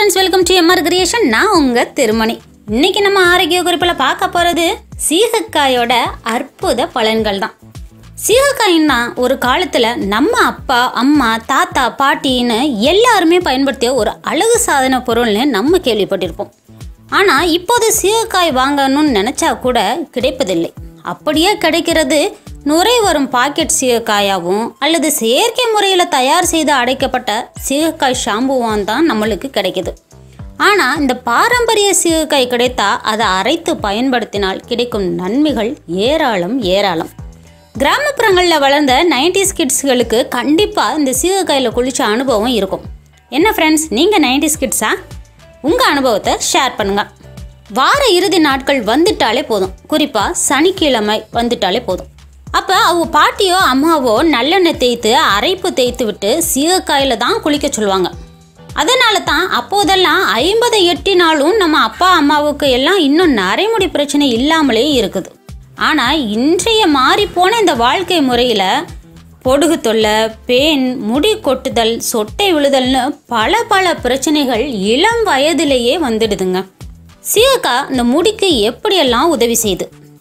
friends welcome to M R creation நான் உங்கள் திருமணி இன்னைக்கு நம்ம ஆரோக்கிய குறிப்பில் பார்க்க போகிறது சீகக்காயோட அற்புத பலன்கள் தான் சீகக்காயின்னா ஒரு காலத்தில் நம்ம அப்பா அம்மா தாத்தா பாட்டின்னு எல்லாருமே பயன்படுத்திய ஒரு அழகு சாதன பொருள்னு நம்ம கேள்விப்பட்டிருப்போம் ஆனால் இப்போது சீகக்காய் வாங்கணும்னு நினச்சா கூட கிடைப்பதில்லை அப்படியே கிடைக்கிறது நுரை வரும் பாக்கெட் சீகக்காயாகவும் அல்லது செயற்கை முறையில் தயார் செய்து அடைக்கப்பட்ட சீகக்காய் ஷாம்புவான் தான் நம்மளுக்கு கிடைக்குது ஆனால் இந்த பாரம்பரிய சீகக்காய் கிடைத்தா அதை அரைத்து பயன்படுத்தினால் கிடைக்கும் நன்மைகள் ஏராளம் ஏராளம் கிராமப்புறங்களில் வளர்ந்த நைன்டிஸ் கிட்ஸ்களுக்கு கண்டிப்பாக இந்த சீகக்காயில் குளிச்ச அனுபவம் இருக்கும் என்ன ஃப்ரெண்ட்ஸ் நீங்கள் நைன்டிஸ் கிட்ஸா உங்கள் அனுபவத்தை ஷேர் பண்ணுங்கள் வார இறுதி நாட்கள் வந்துட்டாலே போதும் குறிப்பாக சனிக்கிழமை வந்துட்டாலே போதும் அப்போ அவங்க பாட்டியோ அம்மாவோ நல்லெண்ணெய் தேய்த்து அரைப்பு தேய்த்து விட்டு சீகக்காயில் தான் குளிக்க சொல்லுவாங்க அதனால தான் அப்போதெல்லாம் ஐம்பது எட்டினாலும் நம்ம அப்பா அம்மாவுக்கு எல்லாம் இன்னும் நரைமுடி பிரச்சனை இல்லாமலே இருக்குது ஆனால் இன்றைய மாறிப்போன இந்த வாழ்க்கை முறையில் பொடுகு தொல்லை பேன் முடி கொட்டுதல் சொட்டை விழுதல்னு பல பல பிரச்சனைகள் இளம் வயதிலேயே வந்துடுதுங்க சீகக்காய் இந்த முடிக்கு எப்படியெல்லாம் உதவி செய்யுது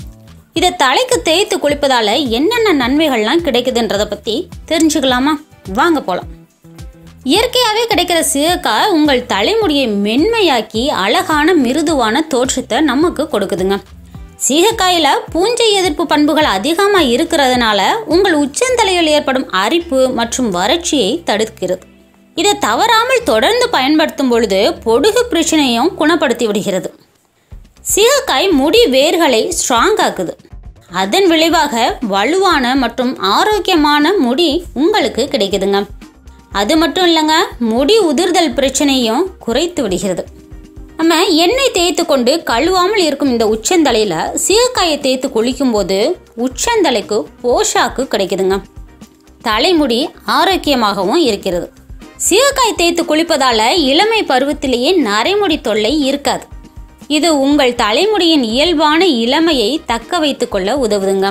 இதை தலைக்கு தேய்த்து குளிப்பதால என்னென்ன நன்மைகள்லாம் கிடைக்குதுன்றதை பற்றி தெரிஞ்சுக்கலாமா வாங்க போகலாம் இயற்கையாகவே கிடைக்கிற சீகக்காய் உங்கள் தலைமுடியை மென்மையாக்கி அழகான மிருதுவான தோற்றத்தை நமக்கு கொடுக்குதுங்க சீகக்காயில் பூஞ்சை எதிர்ப்பு பண்புகள் அதிகமாக இருக்கிறதுனால உங்கள் உச்சந்தலையில் ஏற்படும் அரிப்பு மற்றும் வறட்சியை தடுக்கிறது இதை தவறாமல் தொடர்ந்து பயன்படுத்தும் பொழுது பொடுகு பிரச்சனையும் குணப்படுத்தி விடுகிறது சீகக்காய் முடி வேர்களை ஸ்ட்ராங் ஆக்குது அதன் விளைவாக வலுவான மற்றும் ஆரோக்கியமான முடி உங்களுக்கு கிடைக்குதுங்க அது மட்டும் இல்லைங்க முடி உதிர்தல் பிரச்சனையும் குறைத்து விடுகிறது நம்ம எண்ணெய் தேய்த்து கொண்டு கழுவாமல் இருக்கும் இந்த உச்சந்தலையில் சீகக்காயை தேய்த்து குளிக்கும்போது உச்சந்தலைக்கு போஷாக்கு கிடைக்குதுங்க தலைமுடி ஆரோக்கியமாகவும் இருக்கிறது சீகக்காய் தேய்த்து குளிப்பதால இளமை பருவத்திலேயே நரைமுடி தொல்லை இருக்காது இது உங்கள் தலைமுடியின் இயல்பான இளமையை தக்க வைத்து கொள்ள உதவுதுங்க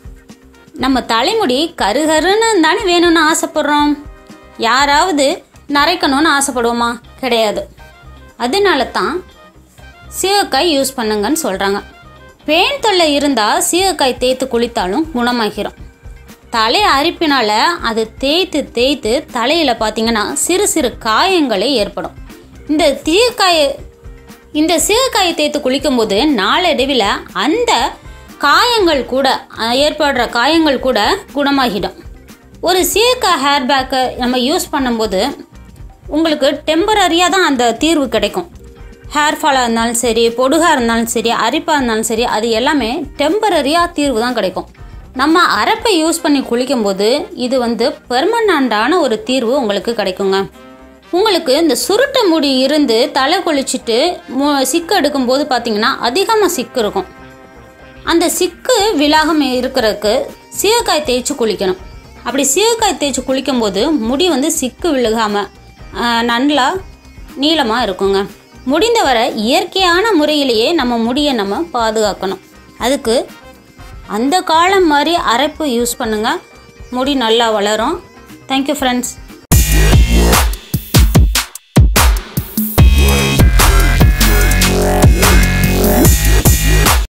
நம்ம தலைமுடி கருகருன்னு தானே வேணும்னு ஆசைப்படுறோம் யாராவது நரைக்கணும்னு ஆசைப்படுவோமா கிடையாது அதனால தான் சீகக்காய் யூஸ் பண்ணுங்கன்னு சொல்கிறாங்க பேன் தொல்லை இருந்தால் சீகக்காய் தேய்த்து குளித்தாலும் குணமாகிறோம் தலை அரிப்பினால அது தேய்த்து தேய்த்து தலையில் பார்த்தீங்கன்னா சிறு சிறு காயங்களே ஏற்படும் இந்த தீக்காயை இந்த சீகக்காயை தேய்த்து குளிக்கும்போது நாளடைவில் அந்த காயங்கள் கூட அஹ், ஏற்படுற காயங்கள் கூட குணமாகிடும் ஒரு சீகக்காய் ஹேர் பேக்கை நம்ம யூஸ் பண்ணும்போது உங்களுக்கு டெம்பரரியாக தான் அந்த தீர்வு கிடைக்கும் ஹேர் ஃபாலாக இருந்தாலும் சரி பொடுகாக இருந்தாலும் சரி அரிப்பாக இருந்தாலும் சரி அது எல்லாமே டெம்பரரியாக தீர்வு தான் கிடைக்கும் நம்ம அரைப்பை யூஸ் பண்ணி குளிக்கும்போது இது வந்து பெர்மனண்டான ஒரு தீர்வு உங்களுக்கு கிடைக்குங்க உங்களுக்கு இந்த சுருட்ட முடி இருந்து தலை குளிச்சுட்டு மு சிக்கு எடுக்கும்போது பார்த்தீங்கன்னா அதிகமாக சிக்கு இருக்கும் அந்த சிக்கு விலாகம் இருக்கிறதுக்கு சீகக்காய் தேய்ச்சி குளிக்கணும் அப்படி சீகக்காய் தேய்ச்சி குளிக்கும்போது முடி வந்து சிக்கு விழுகாமல் நல்லா நீளமாக இருக்குங்க முடிந்தவரை இயற்கையான முறையிலேயே நம்ம முடியை நம்ம பாதுகாக்கணும் அதுக்கு அந்த காலம் மாதிரி அரைப்பு யூஸ் பண்ணுங்கள் முடி நல்லா வளரும் தேங்க்யூ ஃப்ரெண்ட்ஸ்